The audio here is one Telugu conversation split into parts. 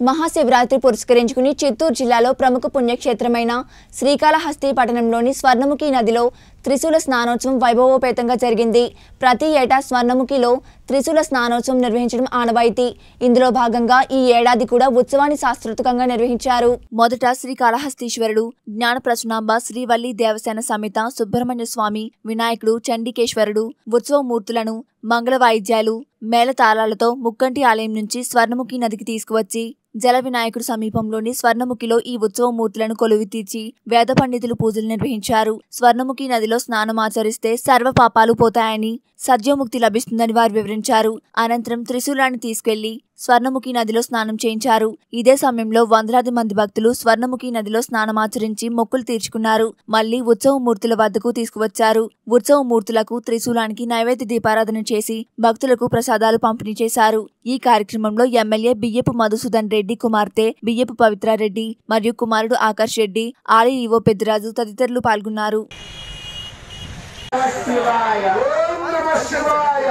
మహాశివరాత్రి పురస్కరించుకుని చిత్తూరు జిల్లాలో ప్రముఖ పుణ్యక్షేత్రమైన శ్రీకాళహస్తి పట్టణంలోని స్వర్ణముఖి నదిలో త్రిశూల స్నానోత్సవం వైభవోపేతంగా జరిగింది ప్రతి ఏటా స్వర్ణముఖిలో త్రిశూల స్నానోత్సవం నిర్వహించడం ఆనవాయితీ ఇందులో భాగంగా ఈ ఏడాది కూడా ఉత్సవాన్ని శాస్త్రోత్కంగా నిర్వహించారు మొదట శ్రీకాళహస్తీశ్వరుడు జ్ఞాన ప్రసునాంబ శ్రీవల్లి దేవసేన సమేత సుబ్రహ్మణ్య స్వామి వినాయకుడు చండికేశ్వరుడు ఉత్సవమూర్తులను మంగళ వాయిద్యాలు మేళతాళాలతో ముక్కంటి ఆలయం నుంచి స్వర్ణముఖి నదికి తీసుకువచ్చి జల వినాయకుడు సమీపంలోని స్వర్ణముఖిలో ఈ ఉత్సవమూర్తులను కొలువి తీర్చి వేద పండితులు పూజలు నిర్వహించారు స్వర్ణముఖి నదిలో స్నానం ఆచరిస్తే సర్వ పాపాలు పోతాయని సద్యోముక్తి లభిస్తుందని వారు వివరించారు అనంతరం త్రిశూలాన్ని తీసుకెళ్లి స్వర్ణముఖి నదిలో స్నానం చేయించారు ఇదే సమయంలో వందలాది మంది భక్తులు స్వర్ణముఖి నదిలో స్నానమాచరించి మొక్కులు తీర్చుకున్నారు మళ్లీ ఉత్సవమూర్తుల వద్దకు తీసుకువచ్చారు ఉత్సవమూర్తులకు త్రిశూలానికి నైవేద్య దీపారాధన చేసి భక్తులకు ప్రసాదాలు పంపిణీ చేశారు ఈ కార్యక్రమంలో ఎమ్మెల్యే బియ్యపు మధుసూదన్ రెడ్డి కుమార్తె బియ్యపు పవిత్రారెడ్డి మరియు కుమారుడు ఆకర్ష్ రెడ్డి ఆలయ ఈవో పెద్దిరాజు తదితరులు పాల్గొన్నారు ఓం నమ శివాయ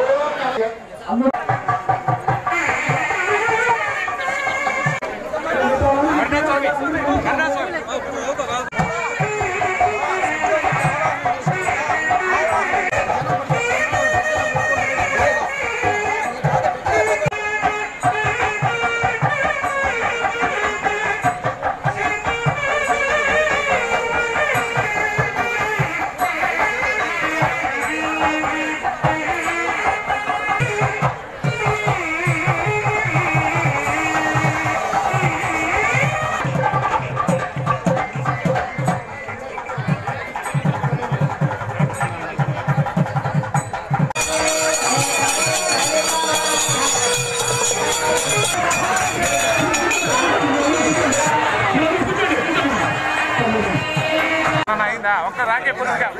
అయిందా ఒక్క రాకే పురుగా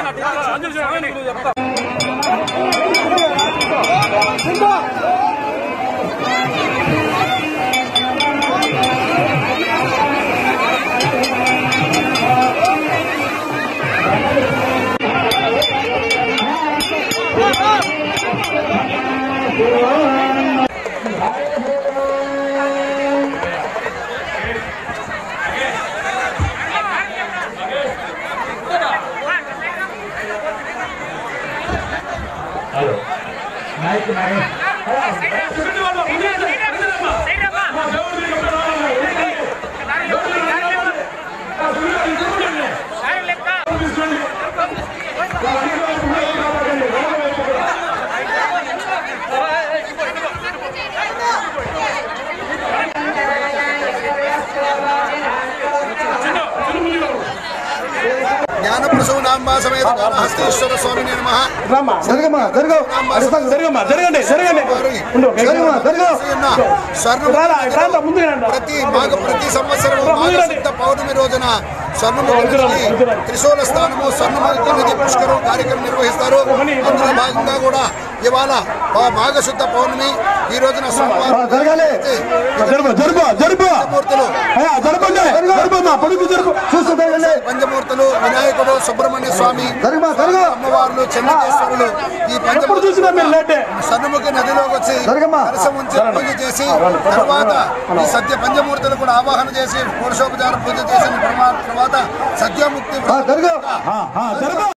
జ్ఞానప్రసూనాంబా సమేత కాళహస్తీశ్వర స్వామిని నమ రామ్మా జరగమ్మా జరగ అరిస్తాను జరగమ్మా జరగండి జరగండి ఉండు జరగమ్మా జరగ రారా, రారా, ముందుకు రండి. ప్రతి మాఘ ప్రతి సంవత్సరం ముందుకు రండి. మాఘశుద్ధ పౌర్ణమి రోజున స్వర్ణముఖి త్రిశూల స్థానము స్వర్ణముఖి నది పుష్కరం కార్యక్రమం నిర్వహిస్తారు అందులో భాగంగా కూడా ఇవాళ ఆ మాఘశుద్ధ పౌర్ణమి ఈ రోజున ఆ, సోమవారం జరగాలి జరుపు జరుపు జరుపు మూర్తులు అయ్యా జరపండి జరుపమ్మా పొడుగు జరుపు చూస్తూ జరగండి పంచమూర్తులు వినాయకుడు సుబ్రహ్మణ్య స్వామి జరగమ్మా జరగ అమ్మవార్లు చంద్రకేశ్వరులు ఈ ఎప్పుడు పంచమూర్తులు చూసినా మీరు లేటే సన్నుముఖి నదిలోకి వచ్చి జరగమ్మా. కలశం ఉంచి పూజ చేసి తర్వాత ఈ సత్య పంచమూర్తులు కూడా ఆవాహన చేసి పురుషోపచార పూజ చేసిన తర్వాత సత్యముక్తి జరగ జరగ